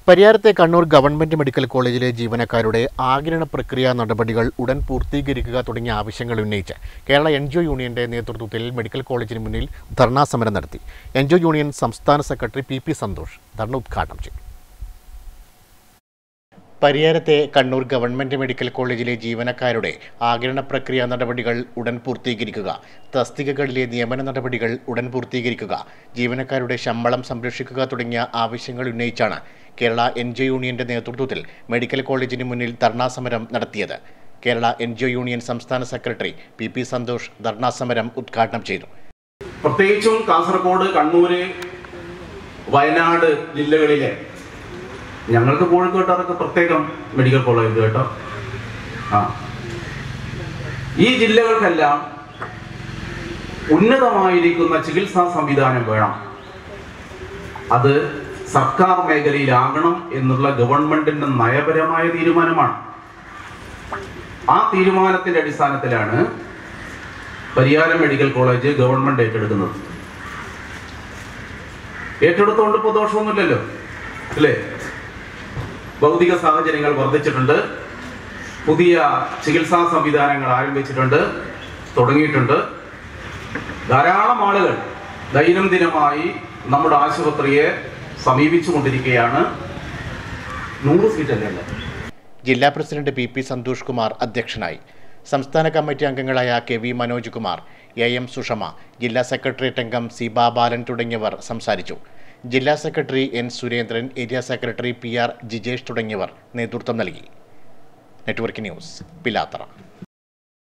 പരിയാരത്തെ Kannur government medical കോളേജിലെ ജീവനക്കാരുടെ ആഗിരണ പ്രക്രിയ നടപടികൾ ഉടൻ പൂർത്തീകരിക്കുക തുടങ്ങിയ ആവശ്യങ്ങൾ ഉന്നയിച്ച് കേരള എൻ ജി ഒ യൂണിയന്റെ നേതൃത്വത്തിൽ മെഡിക്കൽ കോളേജിന് മുന്നിൽ ധർണാ സമരം നടത്തി എൻ ജി ഒ യൂണിയൻ സംസ്ഥാന സെക്രട്ടറി പി പി സന്തോഷ് ധർണ ഉദ്ഘാടനം ചെയ്തു പരിയാരത്തെ കണ്ണൂർ ഗവൺമെന്റ് മെഡിക്കൽ കോളേജിലെ ജീവനക്കാരുടെ ആഗിരണ പ്രക്രിയ നടപടികൾ ഉടൻ പൂർത്തീകരിക്കുക തസ്തികകളിലെ നിയമന നടപടികൾ ഉടൻ പൂർത്തീകരിക്കുക ജീവനക്കാരുടെ ശമ്പളം സംരക്ഷിക്കുക തുടങ്ങിയ ആവശ്യങ്ങൾ ഉന്നയിച്ചാണ് കേരള എൻ ജി യൂണിയന്റെ നേതൃത്വത്തിൽ മെഡിക്കൽ കോളേജിന് മുന്നിൽ ധർണാ സമരം നടത്തിയത് കേരള എൻ ജി യൂണിയൻ സംസ്ഥാന സെക്രട്ടറി പി പി സന്തോഷ് ധർണാ സമരം ഉദ്ഘാടനം ചെയ്തു പ്രത്യേകിച്ചും കാസർഗോഡ് കണ്ണൂര് വയനാട് ജില്ലകളിലെ ഞങ്ങൾക്ക് കോഴിക്കോട്ടൊക്കെ പ്രത്യേകം മെഡിക്കൽ കോളേജ് കേട്ടോ ആ ഈ ജില്ലകൾക്കെല്ലാം ഉന്നതമായിരിക്കുന്ന ചികിത്സാ സംവിധാനം വേണം അത് സർക്കാർ മേഖലയിലാകണം എന്നുള്ള ഗവൺമെന്റിന്റെ നയപരമായ തീരുമാനമാണ് ആ തീരുമാനത്തിന്റെ അടിസ്ഥാനത്തിലാണ് പരിയാരം മെഡിക്കൽ കോളേജ് ഗവൺമെന്റ് ഏറ്റെടുക്കുന്നത് ഏറ്റെടുത്തുകൊണ്ട് ഇപ്പോൾ ദോഷമൊന്നുമില്ലല്ലോ അല്ലേ ഭൗതിക സാഹചര്യങ്ങൾ വർദ്ധിച്ചിട്ടുണ്ട് പുതിയ ചികിത്സാ സംവിധാനങ്ങൾ ആരംഭിച്ചിട്ടുണ്ട് തുടങ്ങിയിട്ടുണ്ട് ധാരാളം ആളുകൾ ദൈനംദിനമായി നമ്മുടെ ആശുപത്രിയെ സമീപിച്ചുകൊണ്ടിരിക്കുകയാണ് നൂറ് സീറ്റല്ലേ ഉള്ളത് ജില്ലാ president P P Santhosh Kumar അധ്യക്ഷനായി സംസ്ഥാന കമ്മിറ്റി അംഗങ്ങളായ K V Manoj Kumar A M Sushama ജില്ലാ സെക്രട്ടേറിയറ്റ് അംഗം സീബ ബാലൻ തുടങ്ങിയവർ സംസാരിച്ചു ജില്ലാ secretary N Surendran area secretary P R Jijesh തുടങ്ങിയവർ നേതൃത്വം നൽകി നെറ്റ്വർക്ക് ന്യൂസ് പിലാത്തറ